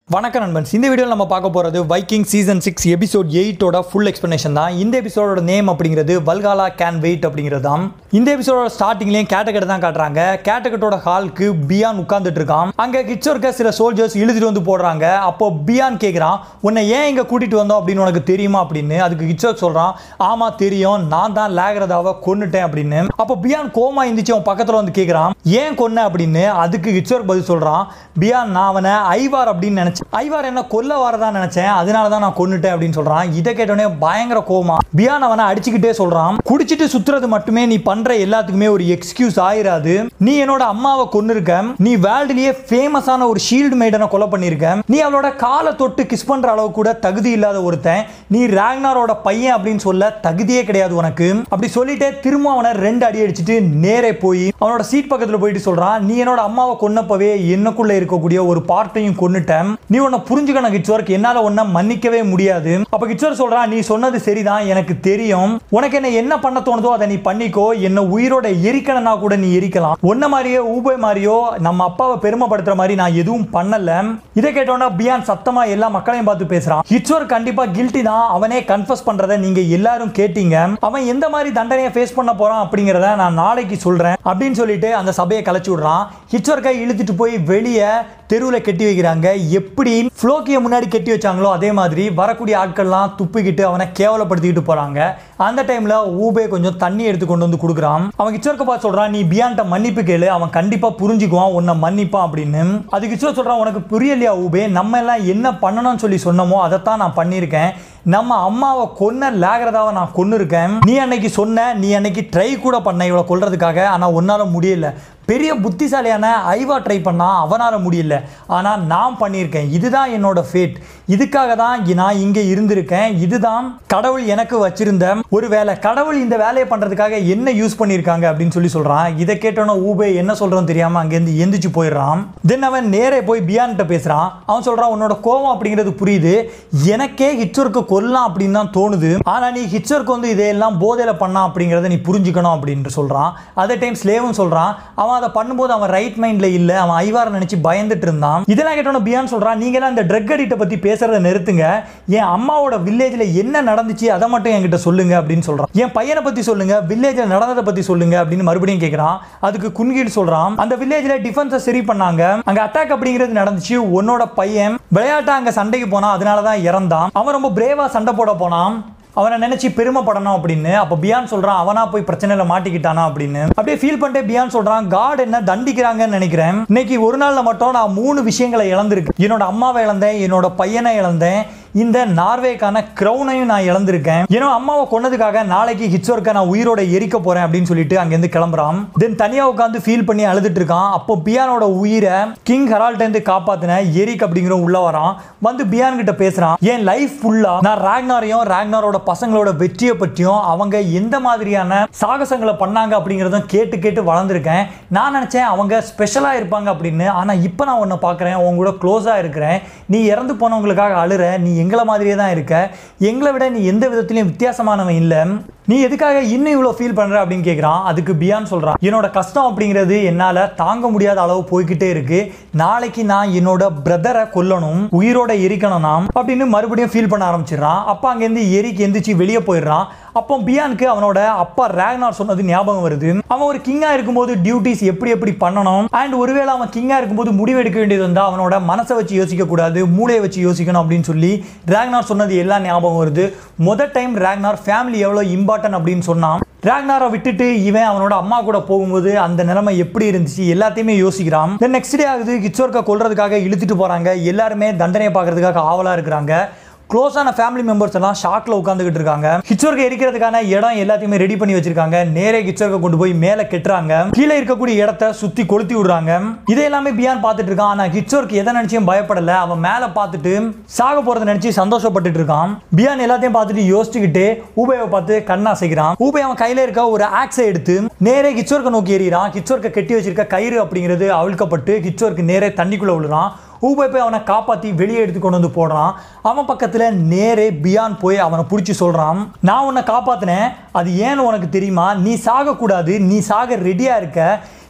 வணக்கம் நண்பன்ஸ் இந்த வீடியோவில் நம்ம பார்க்க போகிறது வைக்கிங் சீசன் சிக்ஸ் எபிசோட் எயிட்டோட ஃபுல் எக்ஸ்ப்ளனேஷன் தான் இந்த எபிசோடோட நேம் அப்படிங்கிறது வல்காலா கேன் வெயிட் அப்படிங்கிறது தான் இந்த எபிசோடோட ஸ்டார்டிங்லேயும் கேட்டகட் தான் காட்டுறாங்க கேட்டகட்டோட ஹாலுக்கு பியான் உட்கார்ந்துட்டு இருக்கான் அங்கே கிச்சோர்க்க சில சோல்ஜர்ஸ் இழுத்துட்டு வந்து போடுறாங்க அப்போ பியான் கேட்குறான் உன்னை ஏன் இங்கே கூட்டிகிட்டு வந்தோம் அப்படின்னு உனக்கு தெரியுமா அப்படின்னு அதுக்கு கிச்சோர் சொல்கிறான் ஆமாம் தெரியும் நான் தான் லேகரதாவை கொன்னுட்டேன் அப்படின்னு அப்போ பியான் கோமா இருந்துச்சு அவன் பக்கத்தில் வந்து கேட்குறான் ஏன் கொன்ன அப்படின்னு அதுக்கு கிச்சோர் பதில் சொல்கிறான் பியான் நான் அவனை ஐவார் அப்படின்னு நினைச்சேன் ஐவார் என்ன கொல்ல வரதா நினைச்சேன் அதனால தான் நான் கொன்னுட்டேன் அப்படின்னு சொல்றான் இதை கேட்டோடனே பயங்கர கோமா பியான் அவனை அடிச்சுக்கிட்டே சொல்றான் குடிச்சிட்டு சுத்துறது மட்டுமே நீ பண்ற எல்லாத்துக்குமே ஒரு எக்ஸ்கியூஸ் ஆயிராது நீ என்னோட அம்மாவை கொன்னிருக்க நீ வேர்ல்டுலயே ஃபேமஸான ஒரு ஷீல்டு மேடனை கொலை பண்ணிருக்க நீ அவளோட காலை தொட்டு கிஸ் பண்ற அளவு கூட தகுதி இல்லாத ஒருத்தன் நீ ராக்னாரோட பையன் அப்படின்னு சொல்ல தகுதியே கிடையாது உனக்கு அப்படி சொல்லிட்டே திரும்ப அவனை ரெண்டு அடி அடிச்சுட்டு நேரே போய் அவனோட சீட் பக்கத்துல போயிட்டு சொல்றான் நீ என்னோட அம்மாவை கொன்னப்பவே என்னக்குள்ள இருக்கக்கூடிய ஒரு பார்ட்டையும் கொன்னுட்டேன் நீ உன்னை புரிஞ்சுக்கணும் கிட்ஸ்வர்க் என்னால உன்னை மன்னிக்கவே முடியாது அப்ப கிட்ஸ்வர் சொல்றான் நீ சொன்னது சரிதான் எனக்கு தெரியும் உனக்கு என்ன என்ன பண்ண தோணுதோ அதை நீ பண்ணிக்கோ என்ன உயிரோட எரிக்கணும்னா கூட நீ எரிக்கலாம் உன்ன மாதிரியே ஊபே மாதிரியோ நம்ம அப்பாவை பெருமைப்படுத்துற மாதிரி நான் எதுவும் பண்ணல இதை கேட்டோன்னா பியான் சத்தமா எல்லா மக்களையும் பார்த்து பேசுறான் ஹிட்ஸ்வர் கண்டிப்பா கில்ட்டி தான் அவனே கன்ஃபஸ் பண்றதை நீங்க எல்லாரும் கேட்டீங்க அவன் எந்த மாதிரி தண்டனையை ஃபேஸ் பண்ண போறான் அப்படிங்கிறத நான் நாளைக்கு சொல்றேன் அப்படின்னு சொல்லிட்டு அந்த சபையை கலைச்சு விடுறான் ஹிட்ஸ்வர்க்கை இழுத்துட்டு போய் வெளியே தெருவில் கட்டி வைக்கிறாங்க எப்படி ஃப்ளோக்கியை முன்னாடி கட்டி வச்சாங்களோ அதே மாதிரி வரக்கூடிய ஆட்கள்லாம் துப்பிக்கிட்டு அவனை கேவலப்படுத்திக்கிட்டு போறாங்க அந்த டைம்ல ஊபே கொஞ்சம் தண்ணி எடுத்து கொண்டு வந்து கொடுக்குறான் அவன் கிச்சோர்க்க பார்த்து சொல்றான் நீ பியான்ட்ட மன்னிப்பு கேளு அவன் கண்டிப்பா புரிஞ்சுக்குவான் உன்னை மன்னிப்பான் அப்படின்னு அது கிச்சோர் சொல்றான் உனக்கு புரியலையா ஊபே நம்ம எல்லாம் என்ன பண்ணணும்னு சொல்லி சொன்னமோ அதைத்தான் நான் பண்ணியிருக்கேன் நம்ம அம்மாவை கொன்ன லேகிறதாவை நான் கொன்னு இருக்கேன் நீ அன்னைக்கு சொன்ன நீ அன்னைக்கு ட்ரை கூட பண்ண இவளை கொல்றதுக்காக ஆனால் உன்னால் முடியல பெரிய புத்திசாலியான ஐவா ட்ரை பண்ணா அவனால் முடியல ஆனால் நான் பண்ணியிருக்கேன் இதுதான் என்னோட ஃபேட் இதுக்காக தான் நான் இங்கே இருந்திருக்கேன் இதுதான் கடவுள் எனக்கு வச்சிருந்த ஒரு வேலை கடவுள் இந்த வேலையை பண்ணுறதுக்காக என்ன யூஸ் பண்ணியிருக்காங்க அப்படின்னு சொல்லி சொல்கிறான் இதை கேட்டோன்னே ஊபே என்ன சொல்கிறோன்னு தெரியாமல் அங்கேருந்து எந்திரிச்சு போயிடுறான் தென் அவன் நேரே போய் பியான்கிட்ட பேசுகிறான் அவன் சொல்கிறான் உன்னோட கோவம் அப்படிங்கிறது புரியுது எனக்கே ஹிட்சருக்கு கொல்லாம் அப்படின்னு தான் தோணுது ஆனால் நீ ஹிட்சருக்கு வந்து இதையெல்லாம் போதையில் பண்ணான் அப்படிங்கிறத நீ புரிஞ்சுக்கணும் அப்படின்ட்டு சொல்கிறான் அதே டைம் ஸ்லேவும் சொல்கிறான் அவன் அதை பண்ணும்போது அவன் ரைட் மைண்டில் இல்லை அவன் ஐவாரை நினச்சி பயந்துட்டு இருந்தான் இதெல்லாம் கேட்டோன்னு பியான் சொல்கிறான் நீங்களாம் இந்த ட்ரக் அடிக்ட்டை பற்றி பேசுறதை நிறுத்துங்க என் அம்மாவோட வில்லேஜில் என்ன நடந்துச்சு அதை மட்டும் என்கிட்ட சொல்லுங்க அப்படின்னு சொல்கிறான் என் பையனை பற்றி சொல்லுங்க வில்லேஜில் நடந்ததை பற்றி சொல்லுங்க அப்படின்னு மறுபடியும் கேட்குறான் அதுக்கு குன்கீடு சொல்கிறான் அந்த வில்லேஜில் டிஃபென்ஸை சரி பண்ணாங்க அங்கே அட்டாக் அப்படிங்கிறது நடந்துச்சு உன்னோட பையன் விளையாட்டா அங்கே சண்டைக்கு போனான் அதனால தான் இறந்தான் அவன் ரொம்ப பிரேவாக சண்டை போட போனான் அவனை நினைச்சு பெருமைப்படணும் அப்படின்னு அப்போ பியான் சொல்றான் அவனா போய் பிரச்சனையில மாட்டிக்கிட்டானா அப்படின்னு அப்படியே ஃபீல் பண்ணிட்டே பியான் சொல்றான் காட் என்ன தண்டிக்கிறாங்கன்னு நினைக்கிறேன் இன்னைக்கு ஒரு நாள்ல மட்டும் நான் மூணு விஷயங்களை இழந்திருக்கேன் என்னோட அம்மாவை இழந்தேன் என்னோட பையனை இழந்தேன் இந்த நார்வேக்கான க்ரௌனையும் நான் இழந்திருக்கேன் ஏன்னா அம்மாவை கொன்னதுக்காக நாளைக்கு ஹிட்ஸ்வர்க்கை நான் உயிரோட எரிக்க போறேன் அப்படின்னு சொல்லிட்டு அங்கேருந்து கிளம்புறான் தென் தனியா உட்காந்து ஃபீல் பண்ணி அழுதுட்டு இருக்கான் அப்போ பியானோட உயிரை கிங் ஹெரால்டேந்து காப்பாத்தின எரிக் அப்படிங்கிற உள்ள வரான் வந்து பியான் கிட்ட பேசுறான் என் லைஃப் ஃபுல்லா நான் ராக்னாரையும் ராக்னாரோட பசங்களோட வெற்றியை பற்றியும் அவங்க எந்த மாதிரியான சாகசங்களை பண்ணாங்க அப்படிங்கிறதும் கேட்டு கேட்டு வளர்ந்துருக்கேன் நான் நினச்சேன் அவங்க ஸ்பெஷலாக இருப்பாங்க அப்படின்னு ஆனால் இப்போ நான் உன்னை பார்க்குறேன் உங்க கூட க்ளோஸாக இருக்கிறேன் நீ இறந்து போனவங்களுக்காக அழுற நீ எங்களை மாதிரியே தான் இருக்க எங்களை விட நீ எந்த விதத்துலையும் வித்தியாசமானவன் இல்லை நீ எதுக்காக இன்னும் இவ்வளோ ஃபீல் பண்ணுற அப்படின்னு கேட்குறான் அதுக்கு பியான் சொல்கிறான் என்னோட கஷ்டம் அப்படிங்கிறது என்னால் தாங்க முடியாத அளவு போய்கிட்டே இருக்கு நாளைக்கு நான் என்னோட பிரதரை கொல்லணும் உயிரோட எரிக்கணும் நாம் அப்படின்னு மறுபடியும் ஃபீல் பண்ண ஆரம்பிச்சிடுறான் அப்போ அங்கேருந்து எரிக்கு எந்திரிச்சு வெளியே போயிடுறான் அப்போ பியானுக்கு அவனோட அப்பா ரேக்னார் சொன்னது ஞாபகம் வருது அவன் ஒரு கிங்கா இருக்கும்போது டியூட்டிஸ் எப்படி எப்படி பண்ணணும் அண்ட் ஒருவேளை அவன் கிங்கா இருக்கும்போது முடிவு எடுக்க வேண்டியது வந்தா அவனோட மனசை வச்சு யோசிக்க கூடாது மூளையை வச்சு யோசிக்கணும் அப்படின்னு சொல்லி ரேக்னார் சொன்னது எல்லாம் ஞாபகம் வருது முத டைம் ரேக்னார் ஃபேமிலி எவ்வளோ இம்பார்ட்டன்ட் அப்படின்னு சொன்னான் ராக்னாரை விட்டுட்டு இவன் அவனோட அம்மா கூட போகும்போது அந்த நிலைமை எப்படி இருந்துச்சு எல்லாத்தையுமே யோசிக்கிறான் தென் நெக்ஸ்ட் டே ஆகுது கிச்சோர்க்கை கொல்றதுக்காக இழுத்துட்டு போறாங்க எல்லாருமே தண்டனையை பார்க்கறதுக்காக ஆவலா இருக்கிறாங்க க்ளோஸான ஃபேமிலி மெம்பர்ஸ் எல்லாம் ஷாக்ல உட்காந்துக்கிட்டு இருக்காங்க கிச்சோர்க்கு எரிக்கிறதுக்கான இடம் எல்லாத்தையுமே ரெடி பண்ணி வச்சிருக்காங்க நேரே கிச்சோர்க்க கொண்டு போய் மேலே கெட்டுறாங்க கீழே இருக்கக்கூடிய இடத்த சுத்தி கொளுத்தி விடுறாங்க இதை எல்லாமே பியான் பார்த்துட்டு இருக்கான் ஆனா கிச்சோர்க்கு எதை நினைச்சும் பயப்படல அவன் மேலே பார்த்துட்டு சாக போறதை நினைச்சு சந்தோஷப்பட்டுட்டு இருக்கான் பியான் எல்லாத்தையும் பார்த்துட்டு யோசிச்சுக்கிட்டு ஊபேவை பார்த்து கண்ணா செய்கிறான் ஊபே அவன் கையில இருக்க ஒரு ஆக்ஸை எடுத்து நேரே கிச்சோர்க்க நோக்கி எறிகிறான் கிச்சோர்க்க கெட்டி வச்சிருக்க கயிறு அப்படிங்கிறது அவிழ்க்கப்பட்டு கிச்சோர்க்கு நேரே தண்ணிக்குள்ள விழுறான் ஊபே போய் அவனை காப்பாற்றி வெளியே எடுத்து கொண்டு வந்து போடுறான் அவன் பக்கத்தில் நேரே பியான் போய் அவனை பிடிச்சி சொல்கிறான் நான் உன்னை காப்பாற்றினேன் அது ஏன்னு உனக்கு தெரியுமா நீ சாகக்கூடாது நீ சாக ரெடியாக இருக்க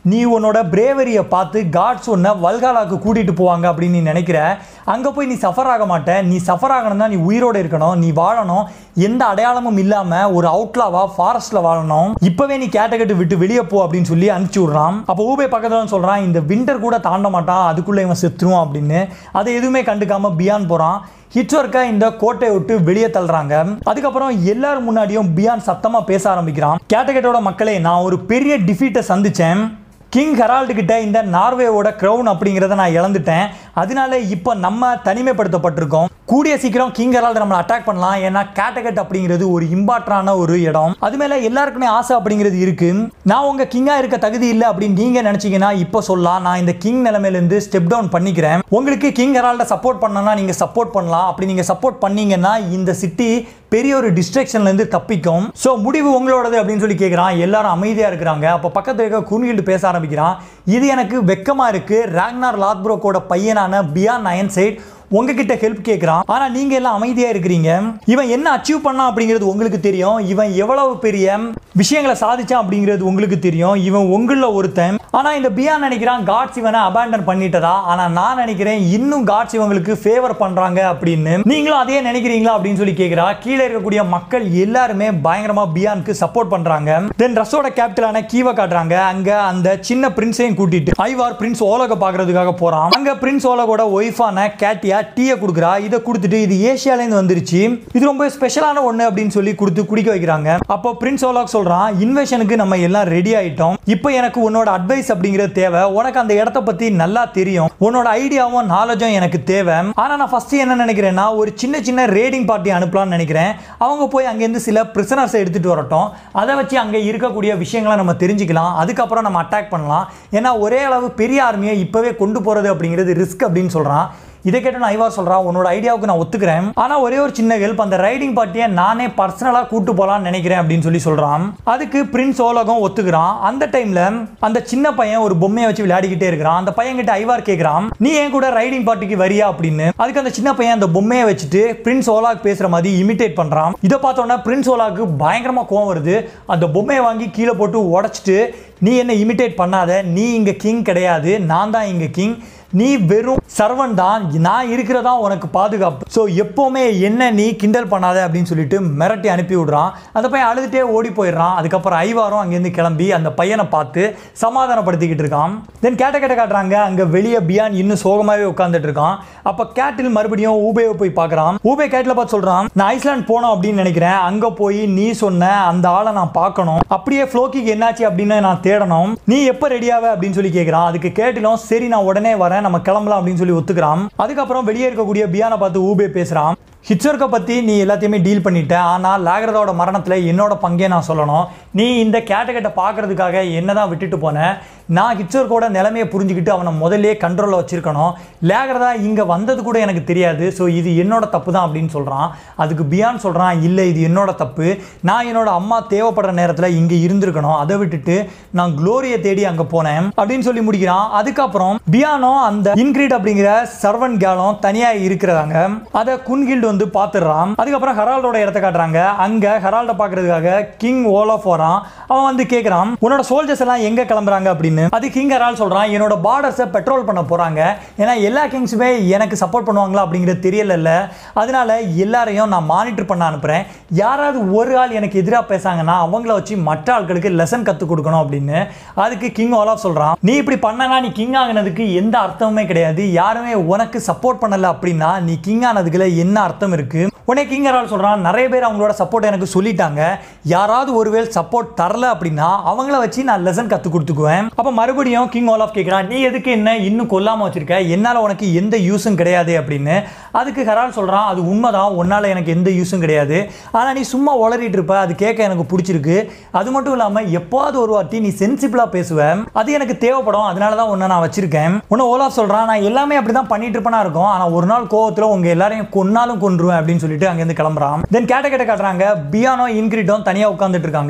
நீ உன்னோட பிரேவரியை பார்த்து காட்ஸ் உன்னை வல்காலாக்கு கூட்டிட்டு போவாங்க அப்படின்னு நீ நினைக்கிற அங்கே போய் நீ சஃபர் ஆக மாட்ட நீ சஃபர் ஆகணும்னா நீ உயிரோடு இருக்கணும் நீ வாழணும் எந்த அடையாளமும் இல்லாமல் ஒரு அவுட்லாவா ஃபாரஸ்ட்டில் வாழணும் இப்போவே நீ கேட்டகட்டு விட்டு வெளியே போ அப்படின்னு சொல்லி அனுப்பிச்சி விட்றான் அப்போ ஊபே பக்கத்தில் சொல்கிறான் இந்த விண்டர் கூட தாண்ட மாட்டான் அதுக்குள்ளே இவன் செத்துருவான் அப்படின்னு அதை எதுவுமே கண்டுக்காம பியான் போகிறான் ஹிட்ஸ்ஒர்க்கை இந்த கோட்டையை விட்டு வெளியே தள்ளுறாங்க அதுக்கப்புறம் எல்லாரும் முன்னாடியும் பியான் சத்தமா பேச ஆரம்பிக்கிறான் கேட்டகட்டோட மக்களே நான் ஒரு பெரிய டிஃபீட்டை சந்திச்சேன் கிங் ஹெரால்டு கிட்ட இந்த நார்வேவோட க்ரௌன் அப்படிங்கிறத நான் இழந்துட்டேன் அதனால இப்போ நம்ம தனிமைப்படுத்தப்பட்டிருக்கோம் கூடிய சீக்கிரம் கிங் ஹெரால்டு நம்மளை அட்டாக் பண்ணலாம் ஏன்னா கேட்டகட் அப்படிங்கிறது ஒரு இம்பார்ட்டரான ஒரு இடம் அது மேல எல்லாருக்குமே ஆசை அப்படிங்கிறது இருக்கு நான் உங்க கிங்கா இருக்க தகுதி இல்லை அப்படின்னு நீங்க நினைச்சீங்கன்னா இப்போ சொல்லலாம் நான் இந்த கிங் நிலைமையிலேருந்து ஸ்டெப் டவுன் பண்ணிக்கிறேன் உங்களுக்கு கிங் ஹெரால்டை சப்போர்ட் பண்ணனா நீங்க சப்போர்ட் பண்ணலாம் அப்படி நீங்க சப்போர்ட் பண்ணீங்கன்னா இந்த சிட்டி பெரிய ஒரு டிஸ்ட்ராக்ஷன்ல இருந்து தப்பிக்கும் ஸோ முடிவு உங்களோடது அப்படின்னு சொல்லி கேட்குறான் எல்லாரும் அமைதியா இருக்கிறாங்க அப்போ பக்கத்துல இருக்க குன்கில்டு பேச ஆரம்பிக்கிறான் இது எனக்கு வெக்கமா இருக்கு ராக்னார் லாத்ப்ரோக்கோட பையனான பியான் நயன் சைட் உங்ககிட்ட ஹெல்ப் கேட்குறான் ஆனால் நீங்கள் எல்லாம் அமைதியாக இருக்கிறீங்க இவன் என்ன அச்சீவ் பண்ணான் அப்படிங்கிறது உங்களுக்கு தெரியும் இவன் எவ்வளவு பெரிய விஷயங்களை சாதிச்சான் அப்படிங்கிறது உங்களுக்கு தெரியும் இவன் உங்களில் ஒருத்தன் ஆனால் இந்த பியான் நினைக்கிறான் காட்ஸ் இவனை அபேண்டன் பண்ணிட்டதா ஆனால் நான் நினைக்கிறேன் இன்னும் காட்ஸ் இவங்களுக்கு ஃபேவர் பண்ணுறாங்க அப்படின்னு நீங்களும் அதே நினைக்கிறீங்களா அப்படின்னு சொல்லி கேட்குறா கீழே இருக்கக்கூடிய மக்கள் எல்லாருமே பயங்கரமாக பியானுக்கு சப்போர்ட் பண்ணுறாங்க தென் ரஸோட கேபிட்டலான கீவை காட்டுறாங்க அங்கே அந்த சின்ன பிரின்ஸையும் கூட்டிட்டு ஐவார் பிரின்ஸ் ஓலக பார்க்கறதுக்காக போகிறான் அங்கே பிரின்ஸ் ஓலகோட ஒய்ஃபான கேட்டியா டீயை கொடுக்குறா இதை கொடுத்துட்டு இது ஏஷியாலேருந்து வந்துருச்சு இது ரொம்ப ஸ்பெஷலான ஒன்று அப்படின்னு சொல்லி கொடுத்து குடிக்க வைக்கிறாங்க அப்போ பிரின்ஸ் ஓலாக் சொல்கிறான் இன்வெஷனுக்கு நம்ம எல்லாம் ரெடி ஆயிட்டோம் இப்போ எனக்கு உன்னோட அட்வைஸ் அப்படிங்கிறது தேவை உனக்கு அந்த இடத்த பற்றி நல்லா தெரியும் உன்னோட ஐடியாவும் நாலேஜும் எனக்கு தேவை ஆனால் நான் ஃபர்ஸ்ட் என்ன நினைக்கிறேன்னா ஒரு சின்ன சின்ன ரேடிங் பார்ட்டி அனுப்பலாம்னு நினைக்கிறேன் அவங்க போய் அங்கேருந்து சில பிரிசனர்ஸை எடுத்துகிட்டு வரட்டும் அதை வச்சு அங்கே இருக்கக்கூடிய விஷயங்களை நம்ம தெரிஞ்சுக்கலாம் அதுக்கப்புறம் நம்ம அட்டாக் பண்ணலாம் ஏன்னா ஒரே அளவு பெரிய ஆர்மியை இப்போவே கொண்டு போகிறது அப்படிங்கிறது ரிஸ்க் அப்படின்னு சொல்கிறான் இதை கேட்டு நான் ஐவார் சொல்கிறான் உன்னோட ஐடியாவுக்கு நான் ஒத்துக்கிறேன் ஆனால் ஒரே ஒரு சின்ன ஹெல்ப் அந்த ரைடிங் பார்ட்டியை நானே பர்சனலாக கூட்டு போகலான்னு நினைக்கிறேன் அப்படின்னு சொல்லி சொல்கிறான் அதுக்கு பிரின்ஸ் ஓலகம் ஒத்துக்கிறான் அந்த டைமில் அந்த சின்ன பையன் ஒரு பொம்மையை வச்சு விளையாடிக்கிட்டே இருக்கிறான் அந்த பையன் கிட்ட ஐவார் கேட்குறான் நீ ஏன் கூட ரைடிங் பார்ட்டிக்கு வரியா அப்படின்னு அதுக்கு அந்த சின்ன பையன் அந்த பொம்மையை வச்சுட்டு பிரின்ஸ் ஓலாக் பேசுகிற மாதிரி இமிட்டேட் பண்ணுறான் இதை பார்த்தோன்னா பிரின்ஸ் ஓலாக்கு பயங்கரமாக கோவம் வருது அந்த பொம்மையை வாங்கி கீழே போட்டு உடச்சிட்டு நீ என்ன இமிட்டேட் பண்ணாத நீ இங்கே கிங் கிடையாது நான் தான் இங்கே கிங் நீ வெறும் சர்வன் தான் நான் இருக்கிறதா உனக்கு பாதுகாப்பு ஸோ எப்போவுமே என்ன நீ கிண்டல் பண்ணாத அப்படின்னு சொல்லிட்டு மிரட்டி அனுப்பி விடுறான் அந்த பையன் அழுதுகிட்டே ஓடி போயிடுறான் அதுக்கப்புறம் ஐவாரும் அங்கேருந்து கிளம்பி அந்த பையனை பார்த்து சமாதானப்படுத்திக்கிட்டு இருக்கான் தென் கேட்ட கேட்ட காட்டுறாங்க அங்கே வெளியே பியான் இன்னும் சோகமாகவே உட்காந்துட்டு இருக்கான் அப்போ கேட்டில் மறுபடியும் ஊபேவை போய் பார்க்குறான் ஊபே கேட்டில் பார்த்து சொல்கிறான் நான் ஐஸ்லாண்ட் போனோம் அப்படின்னு நினைக்கிறேன் அங்கே போய் நீ சொன்ன அந்த ஆளை நான் பார்க்கணும் அப்படியே ஃப்ளோக்கிக்கு என்னாச்சு அப்படின்னு நான் தேடணும் நீ எப்போ ரெடியாவ அப்படின்னு சொல்லி கேட்குறான் அதுக்கு கேட்டிலும் சரி நான் உடனே வரேன் நம்ம கிளம்பலாம் அப்படின்னு சொல்லி ஒத்துக்கிறான் அதுக்கப்புறம் வெளியே இருக்கக்கூடிய பியானை பார்த்து ஊபே பேசுகிறான் ஹிட்சர்க்கை பற்றி நீ எல்லாத்தையுமே டீல் பண்ணிட்ட ஆனால் லாகரதோட மரணத்தில் என்னோட பங்கே நான் சொல்லணும் நீ இந்த கேட்டகட்டை பார்க்கறதுக்காக என்ன தான் விட்டுட்டு போன நான் ஹிட்சர்க்கோட நிலைமையை புரிஞ்சுக்கிட்டு அவனை முதல்லே கண்ட்ரோலில் வச்சிருக்கணும் லேகரதா இங்கே வந்தது கூட எனக்கு தெரியாது ஸோ இது என்னோட தப்பு தான் அப்படின்னு சொல்கிறான் அதுக்கு பியான் சொல்கிறான் இல்லை இது என்னோட தப்பு நான் என்னோட அம்மா தேவைப்படுற நேரத்தில் இங்கே இருந்திருக்கணும் அதை விட்டுட்டு நான் குளோரியை தேடி அங்கே போனேன் அப்படின்னு சொல்லி முடிக்கிறான் அதுக்கப்புறம் பியானோ அந்த இன்கிரீட் அப்படிங்கிற சர்வன் கேலும் தனியாக இருக்கிறாங்க அதை குன்கில்டு வந்து பார்த்துடுறான் அதுக்கப்புறம் ஹெரால்டோட இடத்த காட்டுறாங்க அங்கே ஹெரால்டை பார்க்கறதுக்காக கிங் ஓலாஃப் வரான் அவன் வந்து கேட்குறான் உன்னோட சோல்ஜர்ஸ் எல்லாம் எங்கே கிளம்புறாங்க அப்படின்னு அது கிங் ஹெரால் சொல்கிறான் என்னோட பார்டர்ஸை பெட்ரோல் பண்ண போகிறாங்க ஏன்னா எல்லா கிங்ஸுமே எனக்கு சப்போர்ட் பண்ணுவாங்களா அப்படிங்கிறது தெரியல அதனால எல்லாரையும் நான் மானிட்டர் பண்ண அனுப்புகிறேன் யாராவது ஒரு ஆள் எனக்கு எதிராக பேசாங்கன்னா அவங்கள வச்சு மற்ற ஆட்களுக்கு லெசன் கற்றுக் கொடுக்கணும் அப்படின்னு அதுக்கு கிங் ஓலாஃப் சொல்கிறான் நீ இப்படி பண்ணனா நீ கிங் ஆகினதுக்கு எந்த அர்த்தமுமே கிடையாது யாருமே உனக்கு சப்போர்ட் பண்ணல அப்படின்னா நீ கிங் ஆனதுக்குள்ள என்ன அர்த்தம் இருக்கு உடனே கிங் ஹெரால் சொல்கிறான் நிறைய பேர் அவங்களோட சப்போர்ட் எனக்கு சொல்லிட்டாங்க யாராவது ஒருவேளை சப்போர்ட் தரல அப்படின்னா அவங்கள வச்சு நான் லெசன் கற்றுக் கொடுத்துக்குவேன் அப்போ மறுபடியும் கிங் ஓலாஃப் கேட்குறான் நீ எதுக்கு என்ன இன்னும் கொல்லாமல் வச்சிருக்க என்னால் உனக்கு எந்த யூஸும் கிடையாது அப்படின்னு அதுக்கு ஹெரால் சொல்கிறான் அது உண்மைதான் உன்னால் எனக்கு எந்த யூஸும் கிடையாது ஆனால் நீ சும்மா உளறிட்டு இருப்ப அது கேட்க எனக்கு பிடிச்சிருக்கு அது மட்டும் இல்லாமல் எப்போது ஒரு வாட்டி நீ சென்சிபிளாக பேசுவேன் அது எனக்கு தேவைப்படும் அதனால தான் உன்னை நான் வச்சிருக்கேன் உன்னை ஓலாஃப் சொல்கிறான் நான் எல்லாமே அப்படி தான் பண்ணிட்டு இருப்பேனா இருக்கும் ஆனால் ஒரு நாள் கோவத்தில் உங்கள் எல்லாரையும் கொன்னாலும் கொன்றுவேன் அப்படின்னு சொல்லிட்டு அங்கேருந்து கிளம்புறான் தென் கேட்ட கேட்ட காட்டுறாங்க பியானோ இன்கிரிட்டும் தனியாக உட்காந்துட்டு இருக்காங்க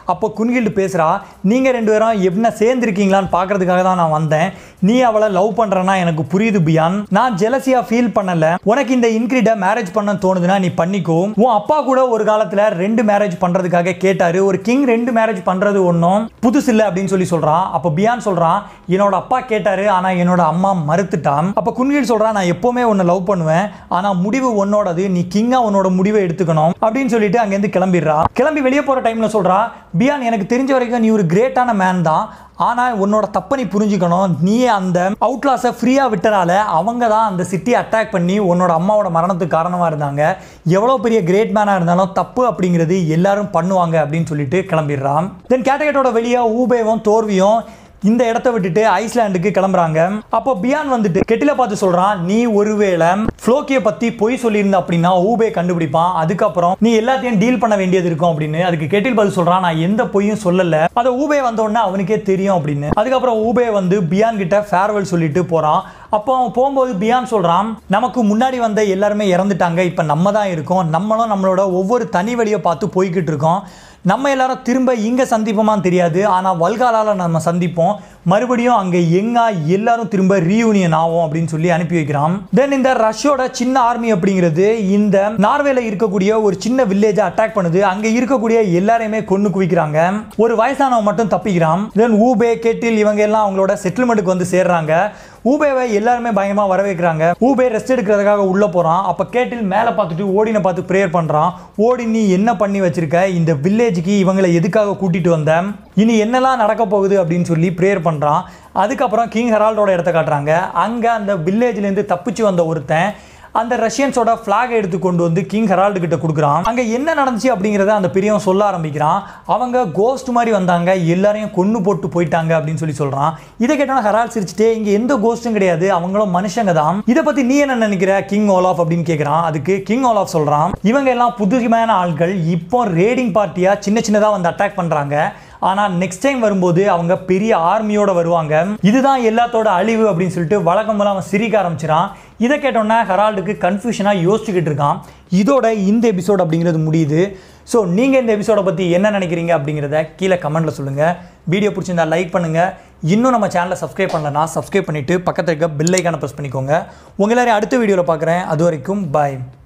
அப்போ குன்கில்டு பேசுகிறா நீங்கள் ரெண்டு பேரும் என்ன சேர்ந்துருக்கீங்களான்னு பார்க்கறதுக்காக தான் நான் வந்தேன் நீ அவளை லவ் பண்ணுறனா எனக்கு புரியுது பியான் நான் ஜெலசியாக ஃபீல் பண்ணல உனக்கு இந்த இன்க்ரீடை மேரேஜ் பண்ண தோணுதுன்னா நீ பண்ணிக்கோ உன் அப்பா கூட ஒரு காலத்தில் ரெண்டு மேரேஜ் பண்ணுறதுக்காக கேட்டாரு ஒரு கிங் ரெண்டு மேரேஜ் பண்ணுறது ஒன்றும் புதுசு இல்லை அப்படின்னு சொல்லி சொல்கிறான் அப்போ பியான் சொல்கிறான் என்னோட அப்பா கேட்டாரு ஆனால் என்னோட அம்மா மறுத்துட்டான் அப்போ குன்கில் சொல்கிறான் நான் எப்போவுமே உன்னை லவ் பண்ணுவேன் ஆனால் முடிவு உன்னோடது நீ கிங்காக உன்னோட முடிவை எடுத்துக்கணும் அப்படின்னு சொல்லிட்டு அங்கேருந்து கிளம்பிடுறா கிளம்பி வெளியே போகிற டைமில் சொல்கிறா பியான் எனக்கு தெரிஞ்ச வரைக்கும் நீ ஒரு கிரேட்டான மேன் தான் ஆனால் உன்னோட தப்பை நீ புரிஞ்சுக்கணும் நீ அந்த அவுட்லாஸை ஃப்ரீயாக விட்டனால அவங்க தான் அந்த சிட்டியை அட்டாக் பண்ணி உன்னோட அம்மாவோட மரணத்துக்கு காரணமாக இருந்தாங்க எவ்வளோ பெரிய கிரேட் மேனாக இருந்தாலும் தப்பு அப்படிங்கிறது எல்லாரும் பண்ணுவாங்க அப்படின்னு சொல்லிட்டு கிளம்பிடுறான் தென் கேட்டகேட்டோட வெளியே ஊபேவும் தோர்வியும் இந்த இடத்த விட்டுட்டு ஐஸ்லாண்டுக்கு கிளம்புறாங்க அப்போ பியான் வந்துட்டு கெட்டில பார்த்து சொல்றான் நீ ஒருவேளை ஃப்ளோக்கிய பத்தி பொய் சொல்லியிருந்த அப்படின்னா ஊபே கண்டுபிடிப்பான் அதுக்கப்புறம் நீ எல்லாத்தையும் டீல் பண்ண வேண்டியது இருக்கும் அப்படின்னு அதுக்கு கெட்டில் பதில் சொல்றான் நான் எந்த பொய்யும் சொல்லல அதை ஊபே வந்த உடனே அவனுக்கே தெரியும் அப்படின்னு அதுக்கப்புறம் ஊபே வந்து பியான் கிட்ட ஃபேர்வெல் சொல்லிட்டு போறான் அப்போ அவன் போகும்போது பியான் சொல்றான் நமக்கு முன்னாடி வந்த எல்லாருமே இறந்துட்டாங்க இப்போ நம்ம தான் இருக்கோம் நம்மளும் நம்மளோட ஒவ்வொரு தனி வழியை பார்த்து போய்கிட்டு இருக்கோம் நம்ம எல்லாரும் திரும்ப இங்கே சந்திப்போமான்னு தெரியாது ஆனால் வல்காலால நம்ம சந்திப்போம் மறுபடியும் அங்கே எங்கா எல்லாரும் திரும்ப ரீயூனியன் ஆகும் அப்படின்னு சொல்லி அனுப்பி வைக்கிறான் தென் இந்த ரஷ்யோட சின்ன ஆர்மி அப்படிங்கிறது இந்த நார்வேல இருக்கக்கூடிய ஒரு சின்ன வில்லேஜை அட்டாக் பண்ணுது அங்கே இருக்கக்கூடிய எல்லாரையுமே கொண்டு குவிக்கிறாங்க ஒரு வயசானவன் மட்டும் தப்பிக்கிறான் தென் ஊபே கெட்டில் இவங்க எல்லாம் அவங்களோட செட்டில்மெண்ட்டுக்கு வந்து சேர்றாங்க ஊபேவை எல்லாருமே பயங்கரமாக வர வைக்கிறாங்க ஊபே ரெஸ்ட் எடுக்கிறதுக்காக உள்ளே போகிறான் அப்போ கேட்டில் மேலே பார்த்துட்டு ஓடினை பார்த்து ப்ரேயர் பண்ணுறான் ஓடி நீ என்ன பண்ணி வச்சிருக்க இந்த வில்லேஜுக்கு இவங்களை எதுக்காக கூட்டிகிட்டு வந்த இனி என்னெல்லாம் நடக்க போகுது அப்படின்னு சொல்லி ப்ரேயர் பண்ணுறான் அதுக்கப்புறம் கிங் ஹெரால்டோட இடத்த காட்டுறாங்க அங்கே அந்த வில்லேஜ்லேருந்து தப்பிச்சு வந்த ஒருத்தன் அந்த ரஷ்யன்ஸோட ஃப்ளாக் எடுத்து கொண்டு வந்து கிங் ஹெரால்டு கிட்ட கொடுக்குறான் அங்கே என்ன நடந்துச்சு அப்படிங்கிறத அந்த பெரியவன் சொல்ல ஆரம்பிக்கிறான் அவங்க கோஸ்ட் மாதிரி வந்தாங்க எல்லாரையும் கொன்று போட்டு போயிட்டாங்க அப்படின்னு சொல்லி சொல்கிறான் இதை கேட்டோன்னா ஹெரால்ட் சிரிச்சுட்டே இங்கே எந்த கோஸ்ட்டும் கிடையாது அவங்களும் மனுஷங்க தான் இதை பற்றி நீ என்ன நினைக்கிற கிங் ஓலாஃப் அப்படின்னு கேட்குறான் அதுக்கு கிங் ஓலாஃப் சொல்கிறான் இவங்க எல்லாம் புதுமையான ஆட்கள் இப்போ ரேடிங் பார்ட்டியாக சின்ன சின்னதாக வந்து அட்டாக் பண்ணுறாங்க ஆனால் நெக்ஸ்ட் டைம் வரும்போது அவங்க பெரிய ஆர்மியோட வருவாங்க இதுதான் எல்லாத்தோட அழிவு அப்படின்னு சொல்லிட்டு வழக்கம் போல அவன் சிரிக்க ஆரம்பிச்சிடான் இதை கேட்டோன்னே ஹெரால்டுக்கு கன்ஃபியூஷனாக யோசிச்சுக்கிட்டு இருக்கான் இதோட இந்த எபிசோட் அப்படிங்கிறது முடியுது ஸோ நீங்கள் இந்த எபிசோடை பற்றி என்ன நினைக்கிறீங்க அப்படிங்கிறத கீழே கமெண்ட்டில் சொல்லுங்கள் வீடியோ பிடிச்சிருந்தா லைக் பண்ணுங்கள் இன்னும் நம்ம சேனலை சப்ஸ்கிரைப் பண்ணலன்னா சப்ஸ்கிரைப் பண்ணிவிட்டு பக்கத்தில் இருக்க பெல் ஐக்கானை ப்ரெஸ் பண்ணிக்கோங்க உங்க எல்லாரையும் அடுத்த வீடியோவில் பார்க்குறேன் அது வரைக்கும் பாய்